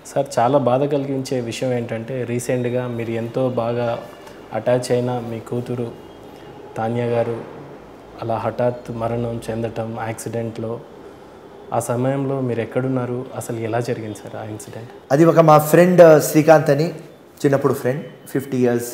Sir చాలా బాధ కలిగించే విషయం ఏంటంటే రీసెంట్గా మీరు ఎంతో బాగా అటాచ్ అయిన మీ కూతురు తాన్యా గారు అలా హఠాత్ మరణం చెందటం యాక్సిడెంట్లో ఆ సమయంలో మీరు ఎక్కడున్నారు అసలు ఎలా జరిగింది సార్ ఆ ఇన్సిడెంట్ అది ఒక మా ఫ్రెండ్ శ్రీకాంత్ అని చిన్నప్పుడు friend fifty years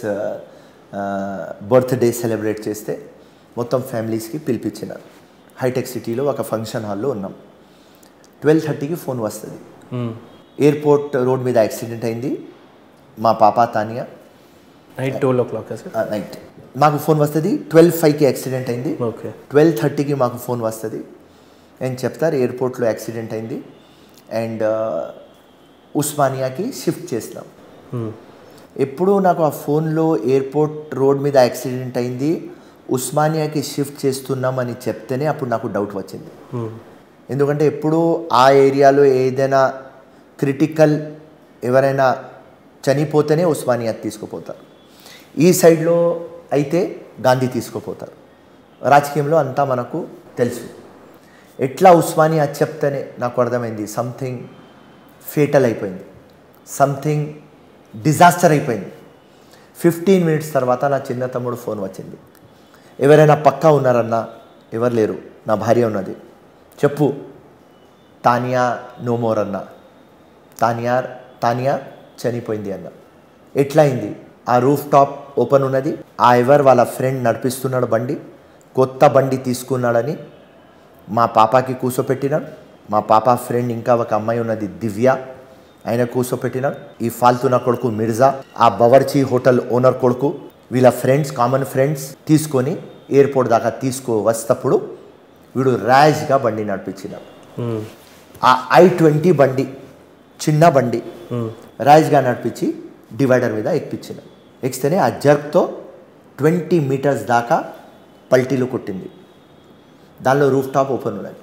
birthday celebrate చేస్తే మొత్తం ఫ్యామిలీస్కి పిలిపించినారు హైటెక్ సిటీలో ఒక ఫంక్షన్ హాల్లో ఉన్నాం ట్వెల్వ్ థర్టీకి ఫోన్ వస్తుంది ఎయిర్పోర్ట్ రోడ్ మీద యాక్సిడెంట్ అయింది మా పాప Tania night twelve o'clock sir night మాకు ఫోన్ వస్తుంది ట్వెల్వ్ ఫైవ్కి యాక్సిడెంట్ అయింది ఓకే ట్వెల్వ్ థర్టీకి మాకు ఫోన్ వస్తుంది అండ్ చెప్తారు ఎయిర్పోర్ట్లో యాక్సిడెంట్ అయింది అండ్ ఉస్మానియాకి షిఫ్ట్ చేసినాం ఎప్పుడు నాకు ఆ ఫోన్లో ఎయిర్పోర్ట్ రోడ్ మీద యాక్సిడెంట్ అయింది ఉస్మానియాకి షిఫ్ట్ చేస్తున్నాం అని చెప్తేనే అప్పుడు నాకు డౌట్ వచ్చింది ఎందుకంటే ఎప్పుడు ఆ ఏరియాలో ఏదైనా క్రిటికల్ ఎవరైనా చనిపోతేనే ఉస్మానియా తీసుకుపోతారు ఈ సైడ్లో అయితే గాంధీ తీసుకుపోతారు రాజకీయంలో అంతా మనకు తెలుసు ఎట్లా ఉస్మానియా చెప్తేనే నాకు అర్థమైంది సంథింగ్ ఫేటల్ అయిపోయింది సంథింగ్ డిజాస్టర్ అయిపోయింది ఫిఫ్టీన్ మినిట్స్ తర్వాత నా చిన్న తమ్ముడు ఫోన్ వచ్చింది ఎవరైనా పక్కా ఉన్నారన్నా ఎవరు లేరు నా భార్య ఉన్నది చెప్పు తానియా నో మోర్ అన్న తానియా తానియా చనిపోయింది అన్న ఎట్లా అయింది ఆ రూఫ్ టాప్ ఓపెన్ ఉన్నది ఆ ఎవర్ వాళ్ళ ఫ్రెండ్ నడిపిస్తున్నాడు బండి కొత్త బండి తీసుకున్నాడని మా పాపకి కూర్చోపెట్టినాడు మా పాప ఫ్రెండ్ ఇంకా ఒక అమ్మాయి ఉన్నది దివ్య ఆయన కూర్చోపెట్టినాడు ఈ ఫాల్తున్న కొడుకు మిర్జా ఆ బవర్చి హోటల్ ఓనర్ కొడుకు వీళ్ళ ఫ్రెండ్స్ కామన్ ఫ్రెండ్స్ తీసుకొని ఎయిర్పోర్ట్ దాకా తీసుకో వస్తప్పుడు వీడు ర్యాష్గా బండి నడిపించినాడు ఆ ఐ ట్వంటీ బండి చిన్న బండి రైజ్గా నడిపించి డివైడర్ మీద ఎక్కించిన ఎక్కితేనే ఆ జర్క్తో ట్వంటీ మీటర్స్ దాకా పల్టీలు కొట్టింది దానిలో రూఫ్ టాప్ ఓపెన్ ఉన్నది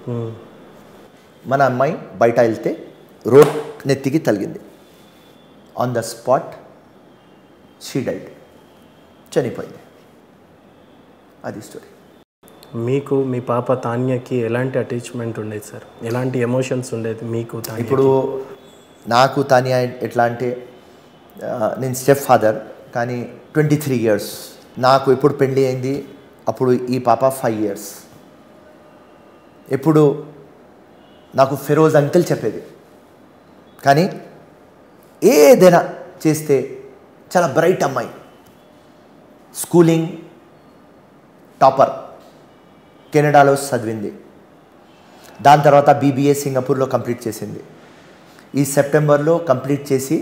మన అమ్మాయి బయట వెళ్తే రోడ్ నెత్తికి తగిలింది on the spot she died చనిపోయింది అది స్టోరీ మీకు మీ పాప తాన్యకి ఎలాంటి అటాచ్మెంట్ ఉండేది సార్ ఎలాంటి ఎమోషన్స్ ఉండేది మీకు తాన్యకి? ఇప్పుడు నాకు తానియా ఎట్లా అంటే ఆ, నేను స్టెప్ ఫాదర్ కానీ ట్వంటీ త్రీ ఇయర్స్ నాకు ఎప్పుడు పెళ్ళి అయింది అప్పుడు ఈ పాప ఫైవ్ ఇయర్స్ ఎప్పుడు నాకు ఫిరోజ్ అంకిల్ చెప్పేది కానీ ఏదైనా చేస్తే చాలా బ్రైట్ అమ్మాయి స్కూలింగ్ టాపర్ కెనడాలో చదివింది దాని తర్వాత బీబీఏ సింగపూర్లో కంప్లీట్ చేసింది ఈ సెప్టెంబర్లో కంప్లీట్ చేసి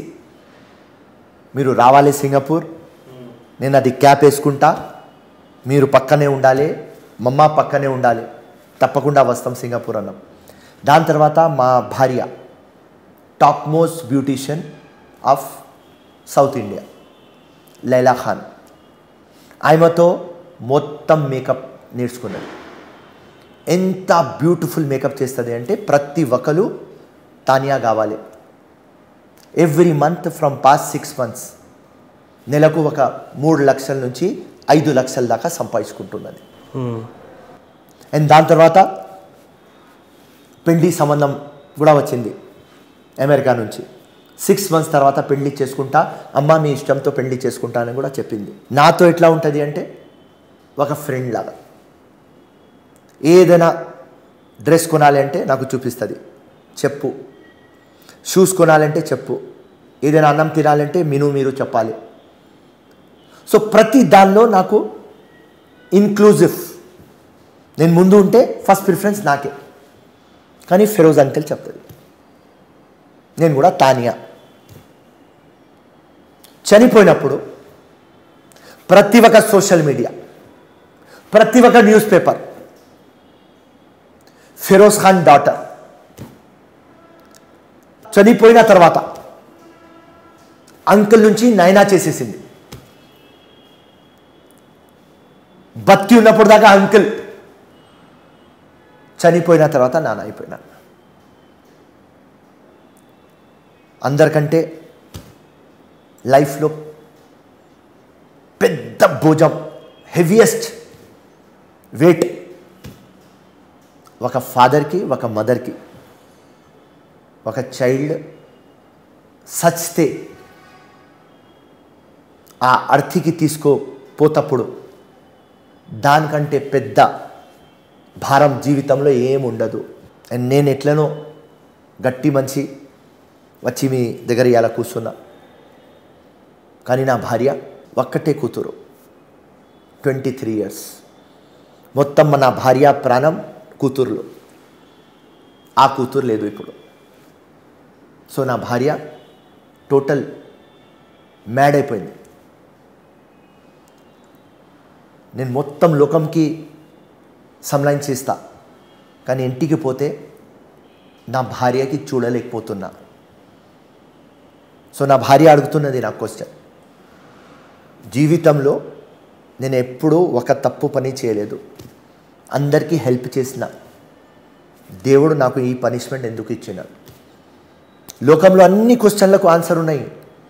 మీరు రావాలి సింగపూర్ నేను అది క్యాప్ వేసుకుంటా మీరు పక్కనే ఉండాలి మమ్మ పక్కనే ఉండాలి తప్పకుండా వస్తాం సింగపూర్ అన్నాం దాని తర్వాత మా భార్య top most beautician of south India Laila Khan ఆమెతో మొత్తం మేకప్ నేర్చుకున్నది ఎంత బ్యూటిఫుల్ మేకప్ చేస్తుంది అంటే ప్రతి ఒక్కరు తానియా కావాలి every month from past six months నెలకు ఒక మూడు లక్షల నుంచి ఐదు లక్షల దాకా సంపాదించుకుంటున్నది మ్మ్. అండ్ దాని తర్వాత పెళ్లి సంబంధం కూడా వచ్చింది అమెరికా నుంచి సిక్స్ మంత్స్ తర్వాత పెళ్లి చేసుకుంటా అమ్మ మీ ఇష్టంతో పెళ్లి చేసుకుంటా అని కూడా చెప్పింది నాతో ఎట్లా ఉంటుంది అంటే ఒక ఫ్రెండ్ లాగా ఏదైనా డ్రెస్ కొనాలి అంటే నాకు చూపిస్తుంది చెప్పు షూస్ కొనాలంటే చెప్పు ఏదైనా అన్నం తినాలంటే మిను మీరు చెప్పాలి సో ప్రతి దానిలో నాకు ఇన్క్లూజివ్ నేను ముందు ఉంటే ఫస్ట్ ప్రిఫరెన్స్ నాకే కానీ ఫిరోజ్ అంకిల్ చెప్తుంది నేను కూడా తానియా చనిపోయినప్పుడు ప్రతి ఒక్క సోషల్ మీడియా ప్రతి ఒక్క news paper Firoz Khan daughter చనిపోయిన తర్వాత అంకుల్ నుంచి నైనా చేసేసింది బతికి ఉన్నప్పుడు దాకా అంకుల్ చనిపోయిన తర్వాత నాన్న అయిపోయినా అందరికంటే లైఫ్లో పెద్ద భుజం హెవియెస్ట్ వెయిట్ ఒక ఫాదర్కి ఒక మదర్కి ఒక చైల్డ్ సచ్చితే ఆ అర్థికి తీసుకోపోతప్పుడు దానికంటే పెద్ద భారం జీవితంలో ఏముండదు అండ్ నేను ఎట్లనో గట్టి మంచి వచ్చి మీ దగ్గర ఇలా కూర్చున్నా కానీ నా భార్య ఒక్కటే కూతురు ట్వంటీ త్రీ ఇయర్స్ మొత్తం నా భార్య ప్రాణం కూతురులో ఆ కూతురు లేదు ఇప్పుడు సో నా భార్య టోటల్ మ్యాడ్ అయిపోయింది నేను మొత్తం లోకంకి సంలాయించేస్తా కానీ ఇంటికి పోతే నా భార్యకి చూడలేకపోతున్నా సో నా భార్య అడుగుతున్నది నా క్వశ్చన్ జీవితంలో నేను ఎప్పుడూ ఒక తప్పు పని చేయలేదు అందరికీ హెల్ప్ చేసిన దేవుడు నాకు ఈ పనిష్మెంట్ ఎందుకు ఇచ్చినాడు లోకంలో అన్ని క్వశ్చన్లకు ఆన్సర్ ఉన్నాయి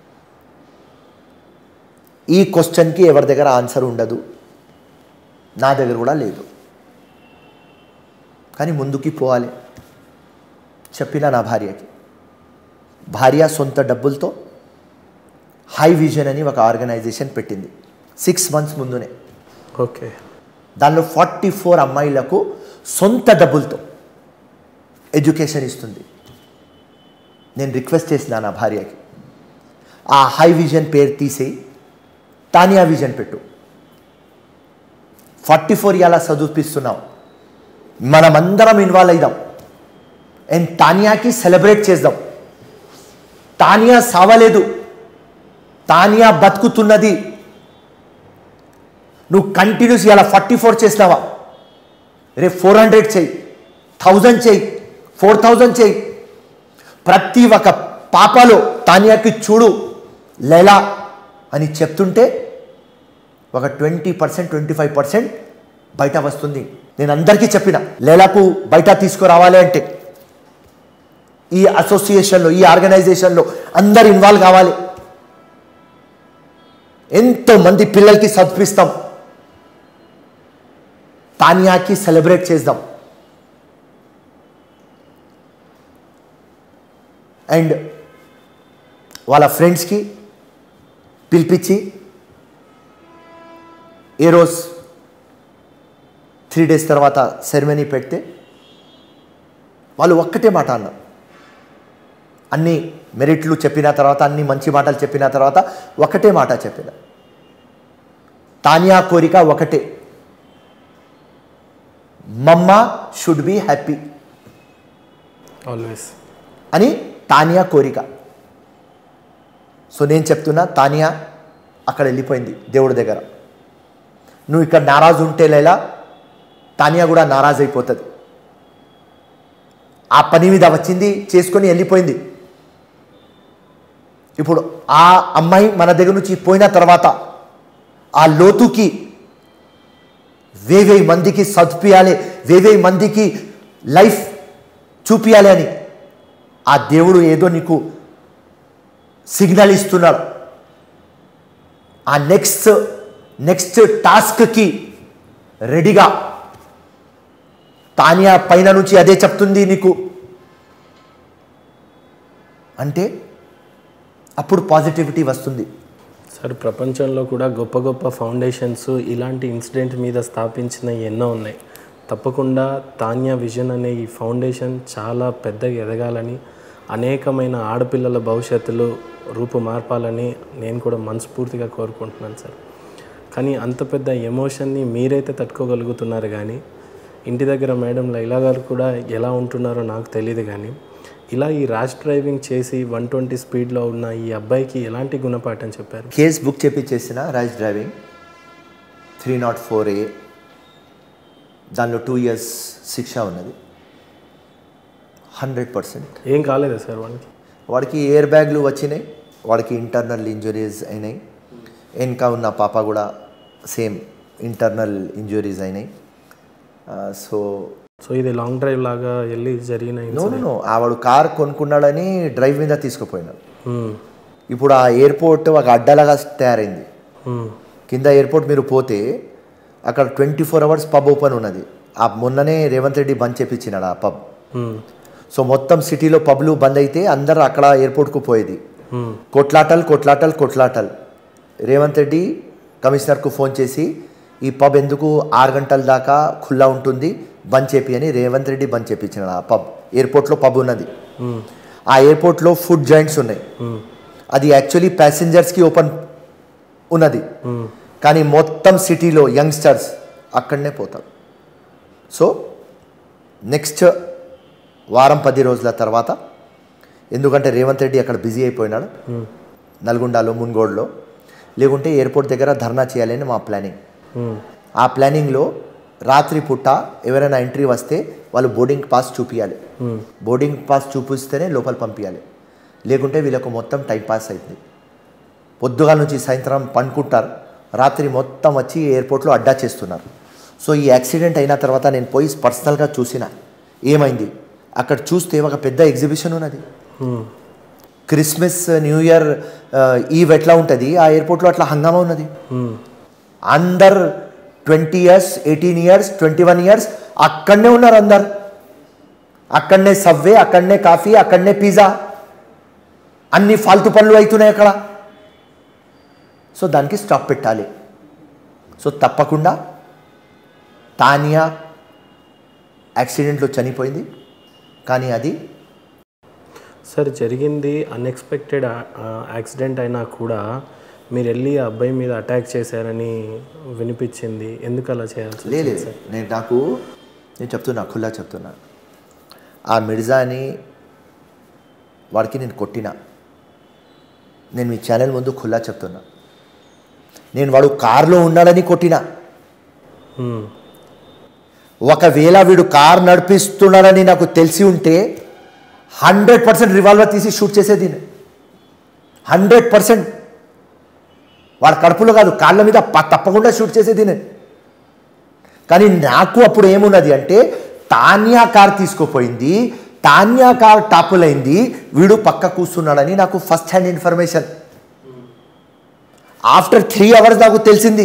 ఈ క్వశ్చన్కి ఎవరి దగ్గర ఆన్సర్ ఉండదు నా దగ్గర కూడా లేదు కానీ ముందుకి పోవాలి చెప్పిన నా భార్యకి భార్య సొంత డబ్బులతో హై విజన్ అని ఒక ఆర్గనైజేషన్ పెట్టింది సిక్స్ మంత్స్ ముందునే ఓకే దానిలో ఫార్టీ ఫోర్ అమ్మాయిలకు సొంత డబ్బులతో ఎడ్యుకేషన్ ఇస్తుంది నేను రిక్వెస్ట్ చేసిన నా భార్యకి ఆ హై విజన్ పేరు తీసేయి తానియా విజన్ పెట్టు ఫార్టీ ఫోర్ ఇలా చదివిస్తున్నాం మనమందరం ఇన్వాల్వ్ అయిదాం అండ్ తానియాకి సెలబ్రేట్ చేద్దాం తానియా సావలేదు తానియా బతుకుతున్నది నువ్వు కంటిన్యూస్ ఇలా ఫార్టీ ఫోర్ చేసినావా రేపు ఫోర్ హండ్రెడ్ చెయ్యి థౌజండ్ చెయ్యి ఫోర్ థౌజండ్ చెయ్యి ప్రతి ఒక్క పాపలో తానియాకి చూడు లేలా అని చెప్తుంటే ఒక twenty percent twenty five percent బయట వస్తుంది నేను అందరికీ చెప్పిన లేలాకు బయట తీసుకురావాలి అంటే ఈ అసోసియేషన్లో ఈ ఆర్గనైజేషన్లో అందరు ఇన్వాల్వ్ కావాలి ఎంతో మంది పిల్లలకి చదివిస్తాం తానియాకి సెలబ్రేట్ చేద్దాం అండ్ వాళ్ళ ఫ్రెండ్స్కి పిలిపించి ఏ రోజు త్రీ డేస్ తర్వాత సెరమనీ పెడితే వాళ్ళు ఒక్కటే మాట అన్నారు అన్ని మెరిట్లు చెప్పిన తర్వాత అన్ని మంచి మాటలు చెప్పిన తర్వాత ఒకటే మాట చెప్పిన తానియా కోరిక ఒకటే మమ్మ షుడ్ బి హ్యాపీ ఆల్వేస్ అని తానియా కోరిక సో నేను చెప్తున్నా తానియా అక్కడ వెళ్ళిపోయింది దేవుడి దగ్గర నువ్వు ఇక్కడ నారాజు ఉంటే లేలా తానియా కూడా నారాజ్ అయిపోతుంది ఆ పని మీద వచ్చింది చేసుకొని వెళ్ళిపోయింది ఇప్పుడు ఆ అమ్మాయి మన దగ్గర నుంచి పోయిన తర్వాత ఆ లోతుకి వేవేయి మందికి చదివియాలి వేవేయి మందికి లైఫ్ చూపియాలి అని ఆ దేవుడు ఏదో నీకు సిగ్నల్ ఇస్తున్నాడు ఆ నెక్స్ట్ నెక్స్ట్ టాస్క్కి రెడీగా తానియా పైన నుంచి అదే చెప్తుంది నీకు అంటే అప్పుడు పాజిటివిటీ వస్తుంది సార్ ప్రపంచంలో కూడా గొప్ప గొప్ప ఫౌండేషన్స్ ఇలాంటి ఇన్సిడెంట్ మీద స్థాపించిన ఎన్నో ఉన్నాయి తప్పకుండా తాన్యా విజన్ అనే ఈ ఫౌండేషన్ చాలా పెద్దగా ఎదగాలని అనేకమైన ఆడపిల్లల భవిష్యత్తులో రూపు మార్పాలని నేను కూడా మనస్ఫూర్తిగా కోరుకుంటున్నాను సార్ కానీ అంత పెద్ద ఎమోషన్ని మీరైతే తట్టుకోగలుగుతున్నారు కానీ ఇంటి దగ్గర మేడం లైలా గారు కూడా ఎలా ఉంటున్నారో నాకు తెలియదు కానీ ఇలా ఈ ర్యాష్ డ్రైవింగ్ చేసి వన్ ట్వంటీ స్పీడ్లో ఉన్న ఈ అబ్బాయికి ఎలాంటి గుణపాఠం చెప్పారు కేస్ బుక్ చేపించేసిన rash driving three not four A దానిలో టూ ఇయర్స్ శిక్ష ఉన్నది హండ్రెడ్ పర్సెంట్ ఏం కాలేదా సార్ వానికి వాడికి ఎయిర్ బ్యాగ్లు వచ్చినాయి వాడికి ఇంటర్నల్ ఇంజురీస్ అయినాయి ఇంకా ఉన్న పాప కూడా సేమ్ ఇంటర్నల్ ఇంజురీస్ అయినాయి సో సో ఇది లాంగ్ డ్రైవ్ లాగా వెళ్ళి జరిగిన నో నో ఆవిడ కార్ కొనుక్కున్నాడని డ్రైవ్ మీద తీసుకుపోయినాడు మ్మ్. ఇప్పుడు ఆ ఎయిర్పోర్ట్ ఒక అడ్డలాగా తయారైంది మ్మ్. కింద ఎయిర్పోర్ట్ మీరు పోతే అక్కడ twenty four hours pub open ఉన్నది ఆ మొన్ననే రేవంత్ రెడ్డి బంద్ చేపించినాడు ఆ పబ్ మ్మ్. సో మొత్తం సిటీలో పబ్లు బంద్ అయితే అందరు అక్కడ ఎయిర్పోర్ట్కు పోయేది కొట్లాటలు కొట్లాటలు కొట్లాటలు రేవంత్ రెడ్డి కమిషనర్కు ఫోన్ చేసి ఈ పబ్ ఎందుకు ఆరు గంటల దాకా ఖుల్లా ఉంటుంది బంద్ చేపి అని రేవంత్ రెడ్డి బంద్ చేపించిన ఆ పబ్ ఎయిర్పోర్ట్లో పబ్ ఉన్నది ఆ ఎయిర్పోర్ట్లో ఫుడ్ జాయింట్స్ ఉన్నాయి అది యాక్చువల్లీ ప్యాసింజర్స్కి ఓపెన్ ఉన్నది కానీ మొత్తం సిటీలో యంగ్స్టర్స్ అక్కడనే పోతారు సో నెక్స్ట్ వారం పది రోజుల తర్వాత ఎందుకంటే రేవంత్ రెడ్డి అక్కడ బిజీ అయిపోయినాడు నల్గొండలో మున్గోడ్లో లేకుంటే ఎయిర్పోర్ట్ దగ్గర ధర్నా చేయాలని మా ప్లానింగ్ ఆ ప్లానింగ్లో రాత్రి పుట్ట ఎవరైనా ఎంట్రీ వస్తే వాళ్ళు బోర్డింగ్ పాస్ చూపించాలి బోర్డింగ్ పాస్ చూపిస్తేనే లోపల పంపించాలి లేకుంటే వీళ్ళకు మొత్తం టైం పాస్ అవుతుంది పొద్దుగాల నుంచి సాయంత్రం పండుకుంటారు రాత్రి మొత్తం వచ్చి ఎయిర్పోర్ట్లో అడ్డా చేస్తున్నారు సో ఈ యాక్సిడెంట్ అయిన తర్వాత నేను పోయి పర్సనల్గా చూసిన ఏమైంది అక్కడ చూస్తే ఒక పెద్ద ఎగ్జిబిషన్ ఉన్నది క్రిస్మస్ న్యూ ఇయర్ ఈవ్ ఎట్లా ఉంటుంది ఆ ఎయిర్పోర్ట్లో అట్లా హంగామా ఉన్నది అందరు twenty years eighteen years twenty one years అక్కడనే ఉన్నారు అందరు అక్కడనే సవ్వే అక్కడనే కాఫీ అక్కడనే పిజ్జా అన్ని ఫాల్తు పనులు అవుతున్నాయి అక్కడ సో దానికి స్టాప్ పెట్టాలి సో తప్పకుండా తానియా యాక్సిడెంట్లో చనిపోయింది కానీ అది సార్ జరిగింది అన్ఎక్స్పెక్టెడ్ యాక్సిడెంట్ అయినా కూడా మీరు వెళ్ళి ఆ అబ్బాయి మీద అటాక్ చేశారని వినిపించింది ఎందుకు అలా చేయాల్సి లేదు నేను నాకు నేను చెప్తున్నా ఖుల్లా చెప్తున్నా ఆ మిర్జాని వాడికి నేను కొట్టిన నేను మీ ఛానల్ ముందు ఖుల్లా చెప్తున్నా నేను వాడు కారులో ఉన్నాడని కొట్టిన హ్మ్. ఒకవేళ వీడు కార్ నడిపిస్తున్నాడని నాకు తెలిసి ఉంటే హండ్రెడ్ పర్సెంట్ రివాల్వర్ తీసి షూట్ చేసేది హండ్రెడ్ పర్సెంట్ వాడి కడుపులో కాదు కాళ్ళ మీద ప- తప్పకుండా షూట్ చేసేది నేను కానీ నాకు అప్పుడు ఏమున్నది అంటే తాన్యా కార్ తీసుకుపోయింది తాన్యా కార్ టాపుల్ అయింది వీడు పక్క కూర్చున్నాడని నాకు first hand information after three hours నాకు తెలిసింది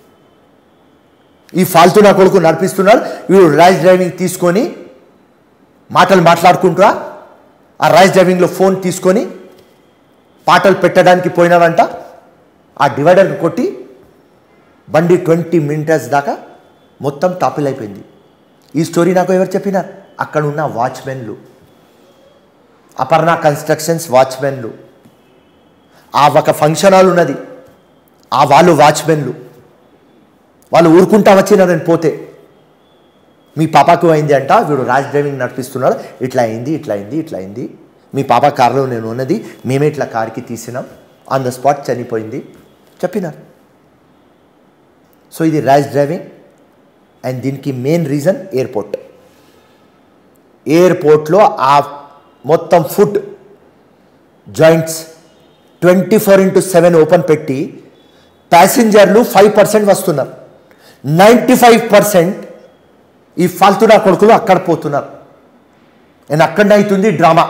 ఈ ఫాల్తూ నా కొడుకు నడిపిస్తున్నాడు వీడు ర్యాష్ డ్రైవింగ్ తీసుకొని మాటలు మాట్లాడుకుంటా ఆ ర్యాష్ డ్రైవింగ్లో ఫోన్ తీసుకొని పాటలు పెట్టడానికి పోయినాడంట ఆ డివైడర్కి కొట్టి బండి ట్వంటీ మినిట్స్ దాకా మొత్తం టాపిల్ అయిపోయింది ఈ స్టోరీ నాకు ఎవరు చెప్పినారు అక్కడ ఉన్న వాచ్మెన్లు అపర్ణ కన్స్ట్రక్షన్స్ వాచ్మెన్లు ఆ ఒక ఫంక్షన్ హాల్ ఉన్నది ఆ వాళ్ళు వాచ్మెన్లు వాళ్ళు ఊరుకుంటా వచ్చిన నేను పోతే మీ పాపకు అయింది అంట వీడు ర్యాష్ డ్రైవింగ్ నడిపిస్తున్నాడు ఇట్లా అయింది ఇట్లా అయింది ఇట్లా అయింది మీ పాప కారులో నేను ఉన్నది మేమే ఇట్లా కార్కి తీసినాం ఆన్ ద స్పాట్ చనిపోయింది చెప్పినారు సో ఇది ర్యాష్ డ్రైవింగ్ అండ్ దీనికి మెయిన్ రీజన్ ఎయిర్పోర్ట్ ఎయిర్పోర్ట్లో ఆ మొత్తం food joints twenty four into seven open పెట్టి ప్యాసింజర్లు ఫైవ్ పర్సెంట్ వస్తున్నారు నైంటీ ఫైవ్ పర్సెంట్ ఈ ఫాల్తుడా కొడుకులు అక్కడ పోతున్నారు అండ్ అక్కడనే అవుతుంది డ్రామా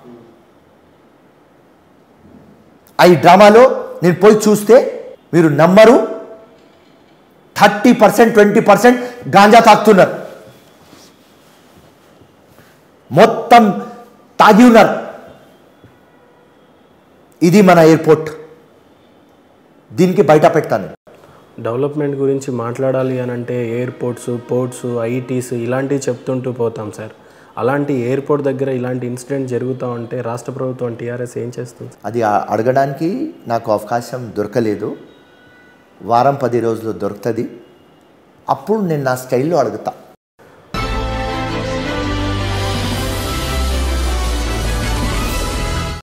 ఆ ఈ డ్రామాలో నేను పోయి చూస్తే మీరు నమ్మరు థర్టీ పర్సెంట్ ట్వంటీ పర్సెంట్ గాంజా తాగుతున్నారు మొత్తం తాగి ఉన్నారు ఇది మన ఎయిర్పోర్ట్ దీనికి బయట పెడతాను డెవలప్మెంట్ గురించి మాట్లాడాలి అని అంటే ఎయిర్పోర్ట్స్ పోర్ట్స్ ఐటీస్ ఇలాంటివి చెప్తుంటూ పోతాం సార్ అలాంటి ఎయిర్పోర్ట్ దగ్గర ఇలాంటి ఇన్సిడెంట్ జరుగుతూ ఉంటే రాష్ట్ర ప్రభుత్వం టీఆర్ఎస్ ఏం చేస్తుంది అది ఆ- అడగడానికి నాకు అవకాశం దొరకలేదు వారం పది రోజులు దొరుకుతుంది అప్పుడు నేను నా స్టైల్లో అడుగుతా